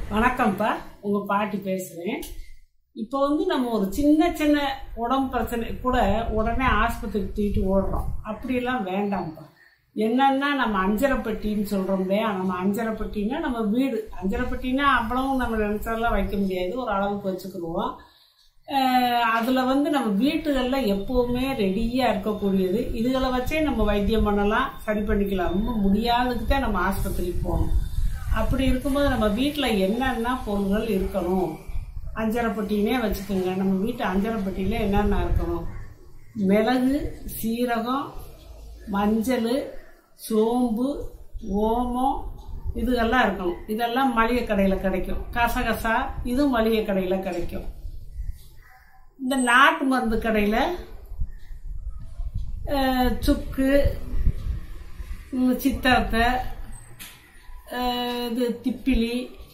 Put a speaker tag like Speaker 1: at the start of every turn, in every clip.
Speaker 1: வணக்கம்ப்பா உங்க பாட்டி பேசுறேன் இப்போ வந்து நம்ம ஒரு சின்ன சின்ன உடம்பு பிரச்சனை கூட உடனே ஆஸ்பத்திரிக்கு தூக்கிட்டு ஓடுறோம் அப்படியெல்லாம் வேண்டாம்ப்பா என்னன்னா நம்ம அஞ்சரைப்பட்டின்னு சொல்றோம் இல்லையா நம்ம அஞ்சரைப்பட்டின்னா நம்ம வீடு அஞ்சரைப்பட்டினா அவ்வளவும் நம்ம நினைச்சாலாம் வைக்க முடியாது ஒரு அளவுக்கு வச்சுக்கிடுவோம் அஹ் அதுல வந்து நம்ம வீட்டுகள்ல எப்பவுமே ரெடியா இருக்கக்கூடியது இதுகளை வச்சே நம்ம வைத்தியம் பண்ணலாம் சரி பண்ணிக்கலாம் ரொம்ப முடியாததுக்கு தான் நம்ம ஆஸ்பத்திரிக்கு போகணும் அப்படி இருக்கும்போது நம்ம வீட்டில் என்னென்ன பொருள்கள் இருக்கணும் அஞ்சரைப்பட்டினே வச்சுக்கோங்க நம்ம வீட்டு அஞ்சரைப்பட்டியில என்னென்ன இருக்கணும் மிளகு சீரகம் மஞ்சள் சோம்பு ஓமம் இதுகெல்லாம் இருக்கணும் இதெல்லாம் மளிகை கடையில் கிடைக்கும் கசகசா இதுவும் மளிகை கடையில் கிடைக்கும் இந்த நாட்டு மருந்து கடையில் சுக்கு ம், சித்திரத்தை அஹ், இது திப்பிலி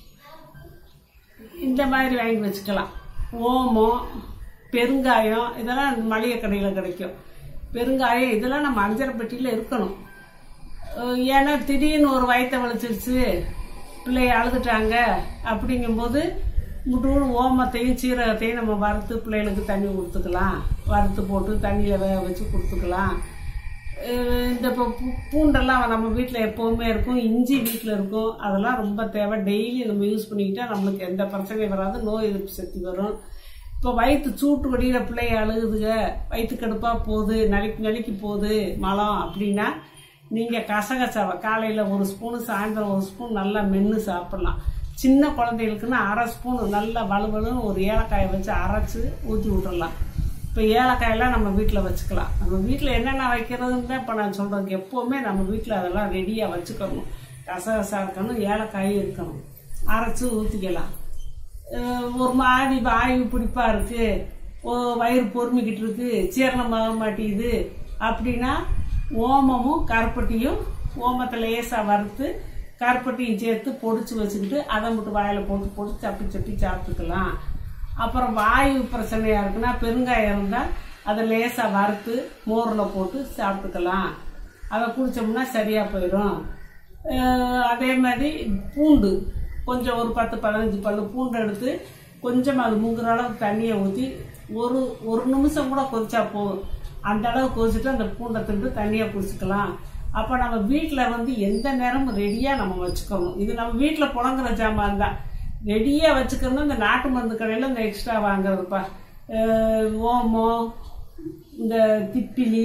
Speaker 1: இந்த மாதிரி வாங்கி வச்சுக்கலாம் ஓமம் பெருங்காயம் இதெல்லாம் மளிகை கடையில் கிடைக்கும் பெருங்காயம் இதெல்லாம் நம்ம அஞ்சரை பெட்டியில் இருக்கணும் அஹ், ஏன்னா திடீர்னு ஒரு வயிற்ற வலிச்சிருச்சு பிள்ளைய அழுதுட்டாங்க அப்படிங்கும்போது முட்டுன்னு ஓமத்தையும் சீரகத்தையும் நம்ம வறுத்து பிள்ளைகளுக்கு தண்ணி கொடுத்துக்கலாம் வறுத்து போட்டு தண்ணியில் வேக வச்சு கொடுத்துக்கலாம் அஹ் இந்த இப்போ பூ- பூண்டெல்லாம் நம்ம வீட்டில் எப்போவுமே இருக்கும் இஞ்சி வீட்டில் இருக்கும் அதெல்லாம் ரொம்ப தேவை டெய்லி நம்ம யூஸ் பண்ணிக்கிட்டா நம்மளுக்கு எந்த பிரச்சனையும் வராது நோய் எதிர்ப்பு சக்தி வரும் இப்போ வயிற்று சூட்டு வடிகிற பிள்ளைய அழுகுதுங்க வயிற்று கடுப்பாக போகுது நலிக்கு நலிக்கு போகுது மலம் அப்படின்னா நீங்கள் கசகசாவை காலையில் ஒரு ஸ்பூனு சாயந்தரம் ஒரு ஸ்பூன் நல்லா மென்று சாப்பிட்லாம் சின்ன குழந்தைகளுக்குன்னா அரை ஸ்பூன் நல்லா வலுவலுன்னு ஒரு ஏலக்காயை வச்சு அரைச்சி ஊற்றி விட்டுறலாம் இப்போ ஏலக்காயெல்லாம் நம்ம வீட்டில் வச்சுக்கலாம் நம்ம வீட்டில் என்னென்ன வைக்கிறதுன்னு தான் இப்போ நான் சொல்கிறேன் எப்போவுமே நம்ம வீட்டில் அதெல்லாம் ரெடியாக வச்சுக்கணும் கசகசா இருக்கணும் ஏலக்காயும் இருக்கணும் அரைச்சி ஊற்றிக்கலாம் அஹ் ஒரு மாதிரி வாயு பிடிப்பா இருக்கு ஓ வயிறு பொறுமிக்கிட்டு இருக்கு ஜீரணமாக மாட்டேங்குது அப்படின்னா ஓமமும் கருப்பட்டியும் ஓமத்தை லேசாக வறுத்து கருப்பட்டியும் சேர்த்து பொடிச்சு வச்சுக்கிட்டு அதை மட்டும் வாயில் போட்டு போட்டு சப்பி சப்பி சாப்பிட்டுக்கலாம் அப்புறம் வாயு பிரச்சனையா இருக்குன்னா பெருங்காயம் இருந்தால் அதை லேசாக வறுத்து மோரில் போட்டு சாப்பிட்டுக்கலாம் அதை குடிச்சோம்னா சரியாக போயிடும் அஹ் அதே மாதிரி பூண்டு கொஞ்சம் ஒரு பத்து பதினஞ்சு பல்லு பூண்டு எடுத்து கொஞ்சம் அது முங்குற அளவுக்கு தண்ணியை ஊற்றி ஒரு ஒரு நிமிஷம் கூட கொதிச்சா போதும் அந்த அளவு கொதிச்சுட்டு அந்த பூண்டை திண்டு தண்ணியை குடிச்சுக்கலாம் அப்போ நம்ம வீட்டில் வந்து எந்த நேரமும் ரெடியாக நம்ம வச்சுக்கணும் இது நம்ம வீட்டில் புழங்குற ஜாமான் தான் ரெடியாக வச்சுக்கணும் இந்த நாட்டு மருந்து கடையில் இந்த எக்ஸ்ட்ரா வாங்குறதுப்பா அஹ் ஓமம் இந்த திப்பிலி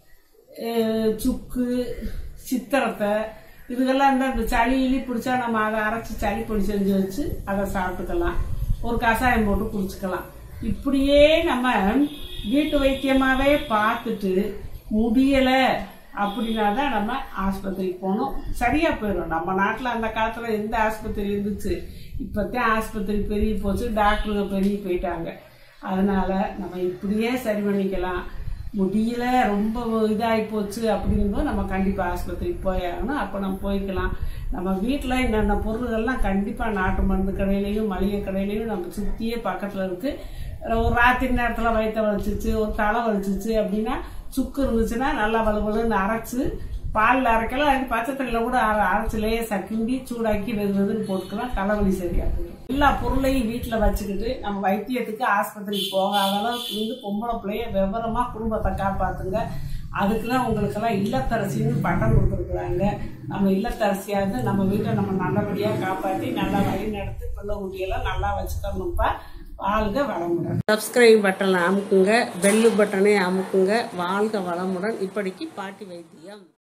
Speaker 1: அஹ் சுக்கு சித்திரத்தை இதுக்கெல்லாம் இருந்தால் இந்த சளி இலி பிடிச்சா நம்ம அதை அரைச்சி சளி பொடி செஞ்சு வச்சு அதை சாப்பிட்டுக்கலாம் ஒரு கஷாயம் போட்டு குடிச்சுக்கலாம் இப்படியே நம்ம வீட்டு வைத்தியமாவே பார்த்துட்டு முடியலை அப்படின்னா தான் நம்ம ஆஸ்பத்திரிக்கு போகணும் சரியா போயிடும் நம்ம நாட்டில் அந்த காலத்தில் எந்த ஆஸ்பத்திரி இருந்துச்சு இப்போத்தான் ஆஸ்பத்திரி பெரிய போச்சு டாக்டருங்க பெரிய போயிட்டாங்க அதனால நம்ம இப்படியே சரி பண்ணிக்கலாம் முடியல ரொம்ப இதாகி போச்சு அப்படிங்கும்போது நம்ம கண்டிப்பாக ஆஸ்பத்திரிக்கு போயாகணும் அப்போ நம்ம போய்க்கலாம் நம்ம வீட்டில் என்னென்ன பொருள்கள்லாம் கண்டிப்பாக நாட்டு மருந்து கடையிலையும் மளிகை கடையிலையும் நம்ம சுற்றியே பக்கத்தில் இருக்குது ஒரு ராத்திரி நேரத்தில் வயிற்ற வலிச்சிச்சு ஒரு தலை வலிச்சிச்சு அப்படின்னா சுக்கு இருந்துச்சுன்னா நல்லா வலுவலுன்னு அரைச்சு பாலில் அரைக்கலாம் அது பச்சை தண்ணியில் கூட அரை அரைச்சு லேசா கிண்டி சூடாக்கி வெது வெதுன்னு போட்டுக்கலாம் தலைவலி சரியாகும் எல்லா பொருளையும் வீட்டில் வச்சுக்கிட்டு நம்ம வைத்தியத்துக்கு ஆஸ்பத்திரிக்கு போகாத அளவுக்கு வந்து பொம்பளை பிள்ளைய விவரமா குடும்பத்தை காப்பாத்துங்க அதுக்கெல்லாம் உங்களுக்கெல்லாம் இல்லத்தரசின்னு பட்டம் கொடுத்துருக்குறாங்க நம்ம இல்லத்தரசியாக இருந்து நம்ம வீட்டை நம்ம நல்லபடியாக காப்பாற்றி நல்லா வழி நடத்தி பிள்ளை குட்டியெல்லாம் நல்லா வச்சுக்கணும்ப்பா வாழ்க வளமுடன் சப்ஸ்கிரைப் பட்டனை அமுக்குங்க பெல்லு பட்டனை அமுக்குங்க வாழ்க வளமுடன் இப்படிக்கு பாட்டி வைத்தியம்